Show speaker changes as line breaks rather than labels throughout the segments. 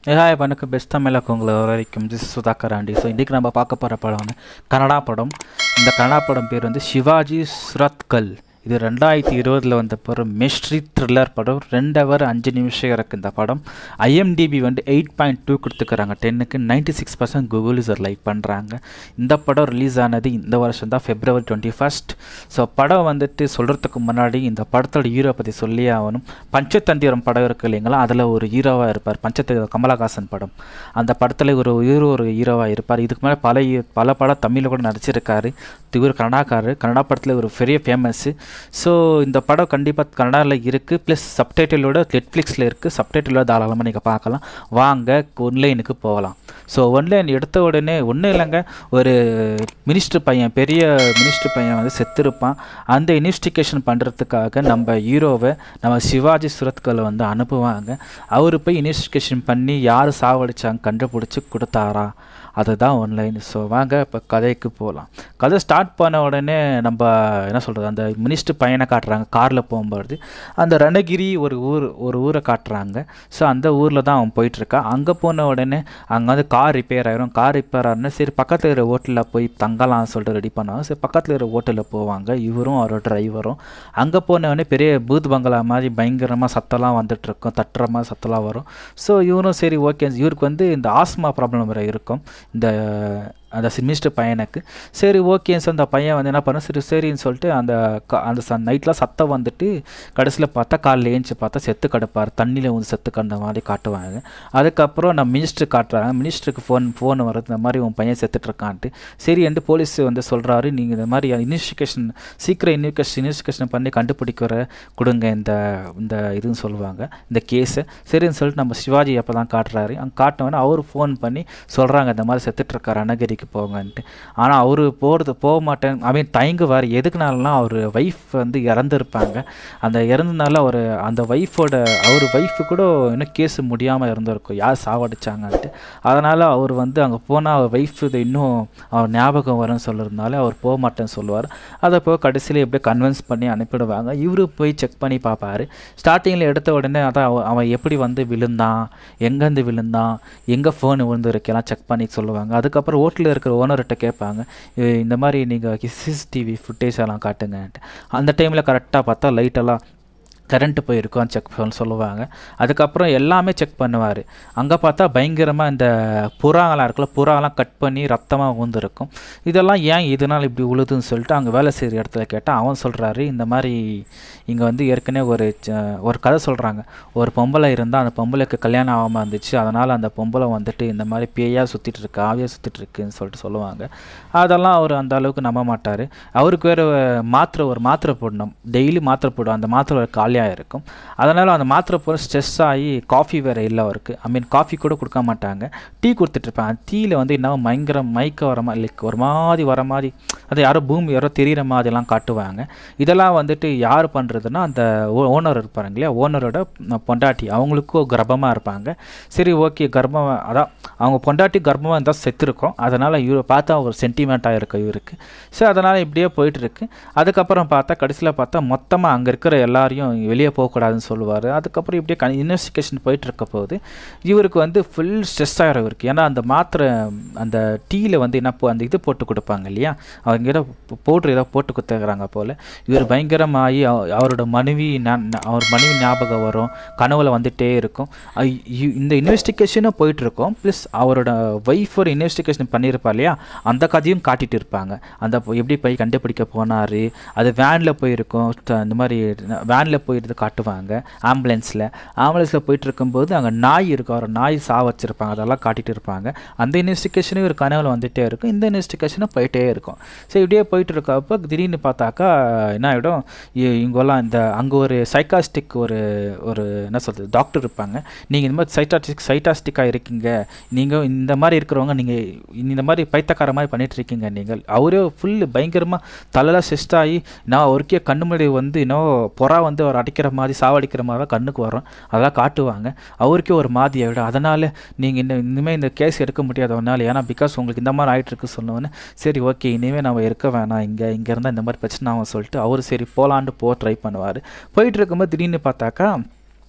hi வணக்கம் best தமிழக உங்களை வரைக்கும் திஸ் சுதாகர் ஆண்டி ஸோ இன்றைக்கி நம்ம பார்க்க போகிற படம் வந்து கன்னடா படம் இந்த கன்னடா படம் பேர் வந்து சிவாஜி சுரத்கல் இது ரெண்டாயிரத்தி இருபதில் வந்த படம் மிஸ்ட்ரி த்ரில்லர் படம் ரெண்டு ஹவர் அஞ்சு நிமிஷம் இருக்குது இந்த படம் ஐஎம்டிபி வந்து எயிட் பாயிண்ட் டூ கொடுத்துக்கிறாங்க டென்னுக்கு ninety six percent Google user like பண்ணுறாங்க இந்த படம் ரிலீஸ் ஆனது இந்த வருஷம் தான் ஃபெப்ரவரி டுவெண்ட்டி ஃபஸ்ட் ஸோ படம் வந்துட்டு சொல்கிறதுக்கு முன்னாடி இந்த படத்தோட ஹீரோ பற்றி சொல்லியே ஆகணும் பஞ்சதந்திரம் படம் இருக்கு இல்லைங்களா அதில் ஒரு ஹீரோவாக இருப்பார் பஞ்சதந்திரம் கமலஹாசன் படம் அந்த படத்தில் ஒரு ஹீரோ ஒரு ஹீரோவாக இருப்பார் இதுக்கு மேலே பல ஹீ- பல படம் தமிழில் கூட நடிச்சிருக்காரு இவர் கன்னடாக்காரர் கன்னடா படத்தில் ஒரு பெரிய ஃபேமஸ்ஸு ஸோ இந்த படம் கண்டிப்பாக கன்னடாவில் இருக்குது ப்ளஸ் சப்டைட்டிலோட நெட்ஃப்ளிக்ஸில் இருக்குது சப்டைட்டிலோட தாராளமாக நீங்கள் பார்க்கலாம் வாங்க ஒன்லைனுக்கு போகலாம் ஸோ ஒன்லைன் எடுத்த உடனே ஒன்றும் இல்லைங்க ஒரு மினிஸ்டர் பையன் பெரிய மினிஸ்டர் பையன் வந்து செத்துருப்பான் அந்த இன்வெஸ்டிகேஷன் பண்ணுறதுக்காக நம்ம ஹீரோவை நம்ம சிவாஜி சுரத்கலை வந்து அனுப்புவாங்க அவர் போய் இன்வெஸ்டிகேஷன் பண்ணி யார் சாவடிச்சாங்க கண்டுபிடிச்சி கொடுத்தாரா அதுதான் ஒன்லைன் ஸோ வாங்க இப்போ கதைக்கு போகலாம் கதை ஸ்டார்ட் பண்ண உடனே நம்ம என்ன சொல்கிறது அந்த மினிஸ்டர் பையனை காட்டுறாங்க காரில் போகும்போது அந்த ரணகிரி ஒரு ஊர் ஒரு ஊரை காட்டுறாங்க ஸோ அந்த ஊரில் தான் அவன் போயிட்டுருக்கான் அங்கே போன உடனே அங்கே வந்து கார் ரிப்பேர் ஆயிரும் கார் ரிப்பேர் ஆகுனா சரி பக்கத்தில் இருக்கிற ஹோட்டலில் போய் தங்கலாம்னு சொல்லிட்டு ரெடி பண்ணுவாங்க சரி பக்கத்தில் இருக்கிற ஹோட்டலில் போவாங்க இவரும் அவரோட டிரைவரும் அங்கே போன உடனே பெரிய பூத் பங்களா மாதிரி பயங்கரமாக சத்தம்லாம் வந்துட்டு இருக்கும் தட்டுற மாதிரி சத்தம்லாம் வரும் ஸோ இவரும் சரி ஓகே இவருக்கு வந்து இந்த ஆஸ்மா ப்ராப்ளம் வர இருக்கும் இந்த அந்த மினிஸ்டர் பையனுக்கு சரி ஓகேன்னு சொல்லி அந்த பையன் வந்து என்ன பண்ண சரி சரின்னு சொல்லிட்டு அந்த க- அந்த ச நைட்டில் சத்தம் வந்துட்டு கடைசியில் பார்த்தா காலையில் ஏஞ்சி பார்த்தா செத்து கிடப்பார் தண்ணியில் வந்து செத்து கிடந்த மாதிரி காட்டுவாங்க அதுக்கப்புறம் நம்ம மினிஸ்டர் காட்டுறாங்க மினிஸ்டருக்கு ஃபோன் ஃபோன் வருது இந்த மாதிரி உன் பையன் செத்துட்டு இருக்கான்ட்டு சரி என்று போலீஸ் வந்து சொல்கிறாரு நீங்கள் இந்த மாதிரி இன்வெஸ்டிகேஷன் சீக்கிரம் இன்வெஸ்டிகேஷன் இன்வெஸ்டிகேஷன் பண்ணி கண்டுபிடிக்கிற கொடுங்க இந்த இந்த இதுன்னு சொல்லுவாங்க இந்த கேஸை சரின்னு சொல்லிட்டு நம்ம சிவாஜி அப்போ தான் காட்டுறாரு அங்கே காட்டினவொடனே அவர் ஃபோன் பண்ணி சொல்கிறாங்க இந்த மாதிரி செத்துட்ருக்காரு அனகிரிக்கு போங்கன்ட்டு ஆனால் அவர் போகிறது போக மாட்டேன் ஐ மீன் தயங்குவார் எதுக்குனாலனா அவர் ஒய்ஃப் வந்து இறந்துருப்பாங்க அந்த இறந்தனால அவர் அந்த ஒய்ஃபோட அவர் ஒய்ஃபு கூட இன்னும் கேஸ் முடியாமல் இருந்திருக்கும் யார் சாவடிச்சாங்கன்ட்டு அதனால் அவர் வந்து அங்கே போனால் அவர் ஒய்ஃப் இது இன்னும் அவர் ஞாபகம் வரும்னு சொல்லிருந்தாலே அவர் போக மாட்டேன்னு சொல்லுவார் அதை போய் கடைசியில் எப்படியே கன்வின்ஸ் பண்ணி அனுப்பிடுவாங்க இவரு போய் செக் பண்ணி பார்ப்பாரு ஸ்டார்டிங்கில் எடுத்த உடனே அதான் அவ- அவன் எப்படி வந்து விழுந்தான் எங்கேருந்து விழுந்தான் எங்கே ஃபோன் விழுந்துருக்கெல்லாம் செக் பண்ணி சொல்லுவாங்க அதுக்கப்புறம் ஹோட்டலில் இருக்கிற ஓனர்கிட்ட கேட்பாங்க "இ- இந்த மாதிரி நீங்கள் சிசிடிவி ஃபுட்டேஜ் எல்லாம் காட்டுங்கன்ட்டு அந்த டைமில் கரெக்டாக பார்த்தா லைட்டெல்லாம் கரண்ட்டு போயிருக்கோம் செக் பண்ண சொல்லுவாங்க அதுக்கப்புறம் எல்லாமே செக் பண்ணுவார் அங்கே பார்த்தா பயங்கரமாக இந்த புறாங்களாம் இருக்குல்ல புறாலாம் கட் பண்ணி ரத்தமாக ஊந்துருக்கும் இதெல்லாம் ஏன் இதனால் இப்படி உழுதுன்னு சொல்லிட்டு அங்கே வேலை செய்கிற இடத்துல கேட்டால் அவன் சொல்கிறாரு இந்த மாதிரி இங்கே வந்து ஏற்கனவே ஒரு ச- ஒரு கதை சொல்கிறாங்க ஒரு பொம்பளை இருந்தால் அந்த பொம்பளைக்கு கல்யாணம் ஆகாமல் இருந்துச்சு அதனால் அந்த பொம்பளை வந்துட்டு இந்த மாதிரி பேயாக சுற்றிட்டு இருக்கு ஆவியாக சுற்றிட்டு இருக்குன்னு சொல்லிட்டு சொல்லுவாங்க அதெல்லாம் அவர் அந்த அளவுக்கு நம்ப மாட்டார் அவருக்கு வேறு மாத்திரை ஒரு மாத்திரை போடணும் டெய்லி மாத்திரை போடும் அந்த மாத்திரை ஒரு காலியாக இருக்கும் அதனால் அந்த மாத்திரை போட ஸ்ட்ரெஸ் ஆகி காஃபி வேறு இல்லை அவருக்கு ஐ மீன் காஃபி கூட கொடுக்க மாட்டாங்க டீ கொடுத்துட்ருப்பேன் அந்த டீயில் வந்து என்ன பயங்கர மயக்க வர மாதிரி லைக் ஒரு மாதிரி வர மாதிரி அது யாரோ பூமி யாரோ தெரிகிற மாதிரிலாம் காட்டுவாங்க இதெல்லாம் வந்துட்டு யார் பண்ணுறதுன்னா அந்த ஓனர் இருப்பாருங்க இல்லையா ஓனரோட பொண்டாட்டி அவங்களுக்கும் கர்ப்பமாக இருப்பாங்க சரி ஓகே கர்ப்பம் அதான் அவங்க பொண்டாட்டி கர்ப்பமாக இருந்தால் செத்துருக்கோம் அதனால் இவரை பார்த்தா ஒரு சென்டிமெண்ட்டாக இருக்கும் இவருக்கு ஸோ அதனால் இப்படியே போயிட்டுருக்கு அதுக்கப்புறம் பார்த்தா கடைசியில் பார்த்தா மொத்தமாக அங்கே இருக்கிற எல்லாரையும் வெளியே போகக்கூடாதுன்னு சொல்லுவார் அதுக்கப்புறம் இப்படியே கன் இன்வெஸ்டிகேஷன் போயிட்டு இருக்க போது இவருக்கு வந்து ஃபுல் ஸ்ட்ரெஸ் ஆகிற இவருக்கு ஏன்னா அந்த மாத்திரை அந்த டீயில் வந்து என்ன போ- அந்த இது போட்டு கொடுப்பாங்க இல்லையா அவங்க ஏதோ பவுட்ரு ஏதோ போட்டு கொடுத்துக்கிறாங்க போல் இவர் பயங்கரமாகி அவ- அவரோட மனைவி ஞா- ஞா- அவர் மனைவி ஞாபகம் வரும் கனவுல வந்துட்டே இருக்கும் ஐ- இ- இந்த இன்வெஸ்டிகேஷனும் போயிட்டு இருக்கும் ப்ளஸ் அவரோட ஒய்ஃப் ஒரு இன்வெஸ்டிகேஷன் பண்ணியிருப்பா இல்லையா அந்த கதையும் காட்டிட்டு இருப்பாங்க அந்த பொ- எப்படி போய் கண்டுபிடிக்க போனார் அது வேனில் போயிருக்கும் த- இந்த மாதிரி வேனில் போயிட்டு காட்டுவாங்க ஆம்புலன்ஸில் ஆம்புலன்ஸில் போயிட்டு இருக்கும்போது அங்கே நாய் இருக்கும் அவர் நாய் சா வச்சுருப்பாங்க அதெல்லாம் காட்டிட்டு இருப்பாங்க அந்த இன்வெஸ்டிகேஷனும் ஒரு கனவுல வந்துட்டே இருக்கும் இந்த இன்வெஸ்டிகேஷனும் போயிட்டே இருக்கும் சரி இப்படியே போயிட்டு இருக்கப்போ திடீர்னு பார்த்தாக்கா என்ன ஆகிடும் இங்கெல்லாம் இந்த அங்கே ஒரு சைக்காஸ்டிக் ஒரு ஒரு என்ன சொல்கிறது டாக்டர் இருப்பாங்க நீங்கள் இந்த மாதிரி சைட்டாஸ்டிக் சைட்டாஸ்டிக்காக இருக்கீங்க நீங்கள் இந்த மாதிரி இருக்கிறவங்க நீங்கள் இந்த மாதிரி பைத்தக்கார மாதிரி பண்ணிட்டு இருக்கீங்க நீங்கள் அவரே ஃபுல்லு பயங்கரமாக தலைலாம் செஸ்ட் ஆகி நான் அவருக்கே கண்ணு முன்னாடி வந்து இன்னும் புறா வந்து அவர் அடிக்கிற மாதிரி சாவடிக்கிற மாதிரி தான் கண்ணுக்கு வரும் அதெல்லாம் காட்டுவாங்க அவருக்கே ஒரு மாதிரி ஆகிடும் அதனால் நீங்கள் இன்னும் இனிமேல் இந்த கேஸ் எடுக்க முடியாது அவனால் ஏன்னா பிகாஸ் உங்களுக்கு இந்த மாதிரி ஆகிட்டு இருக்கு சொன்னோன்னே சரி ஓகே இனிமேல் நம்ம இருக்க வேணாம் இங்கே இங்கே இருந்தால் இந்த மாதிரி பிரச்சனை ஆகும் சொல்லிட்டு அவர் சரி போலான்னு போ ட்ரை பண்ணுவார் போயிட்டு இருக்கும்போது திடீர்னு பார்த்தாக்கா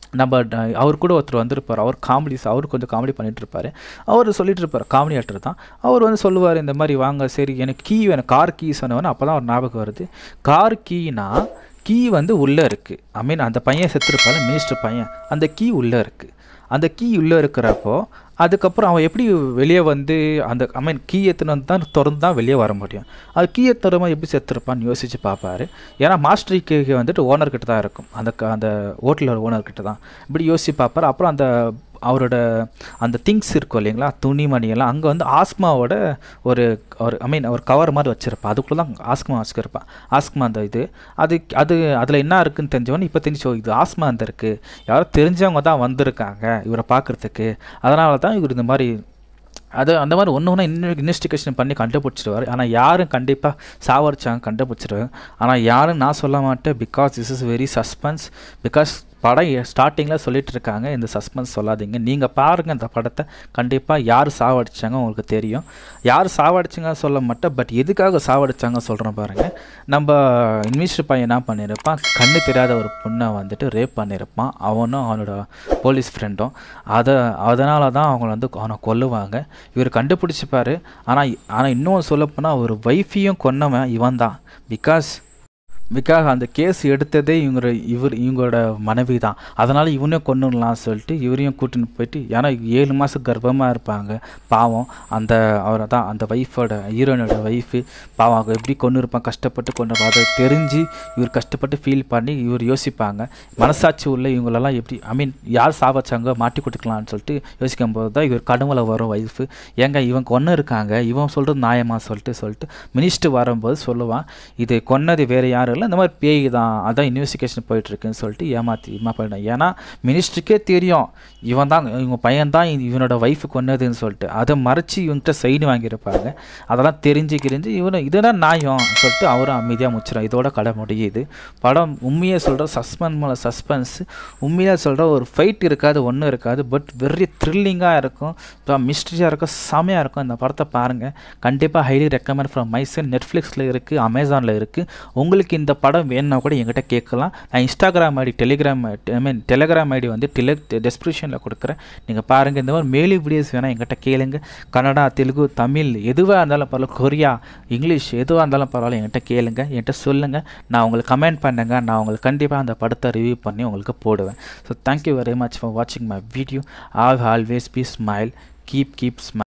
நம்ம ட- அவர் கூட ஒருத்தர் வந்திருப்பார் அவர் காமெடிஸ் அவர் கொஞ்சம் காமெடி பண்ணிட்டு இருப்பாரு அவர் சொல்லிட்டு இருப்பார் காமெடி ஆக்டர் தான் அவர் வந்து சொல்லுவார் இந்த மாதிரி வாங்க சரி எனக்கு கீ வேணும் கார் கீ சொன்னவொன்னே அப்போ தான் ஒரு ஞாபகம் வருது கார் கீனா கீ வந்து உள்ளே இருக்குது ஐ மீன் அந்த பையன் செத்துருப்பாரு மினிஸ்டர் பையன் அந்த கீ உள்ளே இருக்குது அந்த கீ உள்ளே இருக்கிறப்போ அதுக்கப்புறம் அவன் எப்படி வெளியே வந்து அந்த ஐ மீன் கீ எத்தனை வந்து தான் திறந்து தான் வெளியே வர முடியும் அது கீ எத்தனை எப்படி செத்துருப்பான்னு யோசிச்சு பார்ப்பாரு ஏன்னா மாஸ்டர் கீ வந்துட்டு ஓனர் கிட்ட தான் இருக்கும் அந்த க- அந்த ஹோட்டலோட ஓனர் கிட்ட தான் இப்படி யோசிச்சு பார்ப்பாரு அப்புறம் அந்த அவரோட அந்த திங்ஸ் இருக்கும் இல்லைங்களா துணிமணி எல்லாம் அங்கே வந்து ஆஸ்மாவோட ஒரு ஒரு ஐ மீன் ஒரு கவர் மாதிரி வச்சுருப்பான் அதுக்குள்ளே தான் ஆஸ்மா வச்சுருப்பான் ஆஸ்மா அந்த இது அது அது அதில் என்ன இருக்குன்னு தெரிஞ்சவொன்னே இப்போ தெரிஞ்சோ இது ஆஸ்மா அந்த இருக்குது யாரோ தெரிஞ்சவங்க தான் வந்திருக்காங்க இவரை பார்க்குறதுக்கு அதனால தான் இவர் இந்த மாதிரி அது அந்த மாதிரி ஒன்று ஒன்று இன்னும் இன்வெஸ்டிகேஷன் பண்ணி கண்டுபிடிச்சிடுவார் ஆனால் யாரும் கண்டிப்பாக சாவடிச்சாங்க கண்டுபிடிச்சிடுவாங்க ஆனால் யாரும் நான் சொல்ல மாட்டேன் because this is very suspense because படம் ஸ்டார்டிங்கில் சொல்லிட்டு இருக்காங்க இந்த சஸ்பென்ஸ் சொல்லாதீங்க நீங்கள் பாருங்கள் இந்த படத்தை கண்டிப்பாக யார் சாவடிச்சாங்க உங்களுக்கு தெரியும் யார் சாவடிச்சாங்க சொல்ல மாட்டேன் பட் எதுக்காக சாவடிச்சாங்க சொல்கிறேன் பாருங்கள் நம்ம இன்வெஸ்டர் பையன் என்ன பண்ணியிருப்பான் கண்ணு தெரியாத ஒரு பொண்ணை வந்துட்டு ரேப் பண்ணியிருப்பான் அவனும் அவனோட போலீஸ் ஃப்ரெண்டும் அதை அதனால தான் அவங்க வந்து அவனை கொல்லுவாங்க இவர் கண்டுபிடிச்சிப்பாரு ஆனால் ஆனால் இன்னும் சொல்லப்போனால் ஒரு ஒய்ஃபையும் கொன்னவன் இவன் தான் பிகாஸ் பிகாஸ் அந்த கேஸ் எடுத்ததே இவங்க இவர் இவங்களோட மனைவி தான் அதனால் இவனையும் கொண்டுடலாம் சொல்லிட்டு இவரையும் கூட்டின்னு போயிட்டு ஏன்னா ஏழு மாதம் கர்ப்பமாக இருப்பாங்க பாவம் அந்த அவரை தான் அந்த ஒய்ஃபோட ஹீரோயினோட ஒய்ஃபு பாவம் அவங்க எப்படி கொண்டு இருப்பான் கஷ்டப்பட்டு கொண்டு அதை தெரிஞ்சு இவர் கஷ்டப்பட்டு ஃபீல் பண்ணி இவர் யோசிப்பாங்க மனசாட்சி உள்ள இவங்களெல்லாம் எப்படி ஐ மீன் யார் சாவச்சாங்க மாட்டி கொடுக்கலான்னு சொல்லிட்டு யோசிக்கும் போது தான் இவர் கடுமலை வரும் ஒய்ஃபு ஏங்க இவன் கொன்று இருக்காங்க இவன் சொல்கிறது நியாயமா சொல்லிட்டு சொல்லிட்டு மினிஸ்டர் வரும்போது சொல்லுவான் இது கொன்னது வேறு யாரும் இல்லை இந்த மாதிரி பேய் தான் அதான் இன்வெஸ்டிகேஷன் போயிட்டுருக்குன்னு சொல்லிட்டு ஏமாற்றி ஏமா போயிட்டேன் ஏன்னா மினிஸ்டருக்கே தெரியும் இவன் தான் இவங்க பையன் தான் இவனோட ஒய்ஃபு கொன்னதுன்னு சொல்லிட்டு அதை மறைச்சி இவன்கிட்ட சைடு வாங்கியிருப்பாங்க அதெல்லாம் தெரிஞ்சு கிரிஞ்சு இவனை இதுதான் நியாயம் சொல்லிட்டு அவரும் அமைதியாக முச்சிடும் இதோட கடை முடியுது படம் உண்மையை சொல்கிற சஸ்பென்ஸ் மேலே சஸ்பென்ஸ் உண்மையாக சொல்கிற ஒரு ஃபைட் இருக்காது ஒன்றும் இருக்காது பட் வெரி த்ரில்லிங்காக இருக்கும் இப்போ மிஸ்ட்ரியாக இருக்கும் செமையாக இருக்கும் இந்த படத்தை பாருங்கள் கண்டிப்பாக ஹைலி ரெக்கமெண்ட் ஃப்ரம் மைசன் நெட்ஃப்ளிக்ஸில் இருக்குது அமேசானில் இருக்குது உங்களுக்கு இந்த படம் வேணும்னா கூட என்கிட்ட கேட்கலாம் நான் Instagram ID Telegram I mean Telegram ID வந்து டெலி டெஸ்கிரிப்ஷனில் கொடுக்குறேன் நீங்கள் பாருங்கள் இந்த மாதிரி மேலி வீடியோஸ் வேணால் என்கிட்ட கேளுங்க கன்னடா தெலுங்கு தமிழ் எதுவாக இருந்தாலும் பரவாயில்ல கொரியா இங்கிலீஷ் எதுவாக இருந்தாலும் பரவாயில்ல என்கிட்ட கேளுங்க என்கிட்ட சொல்லுங்கள் நான் உங்களுக்கு கமெண்ட் பண்ணுங்க நான் உங்களுக்கு கண்டிப்பாக அந்த படத்தை ரிவ்யூ பண்ணி உங்களுக்கு போடுவேன் so thank you very much for வாட்சிங் my video I always be smile keep keep smile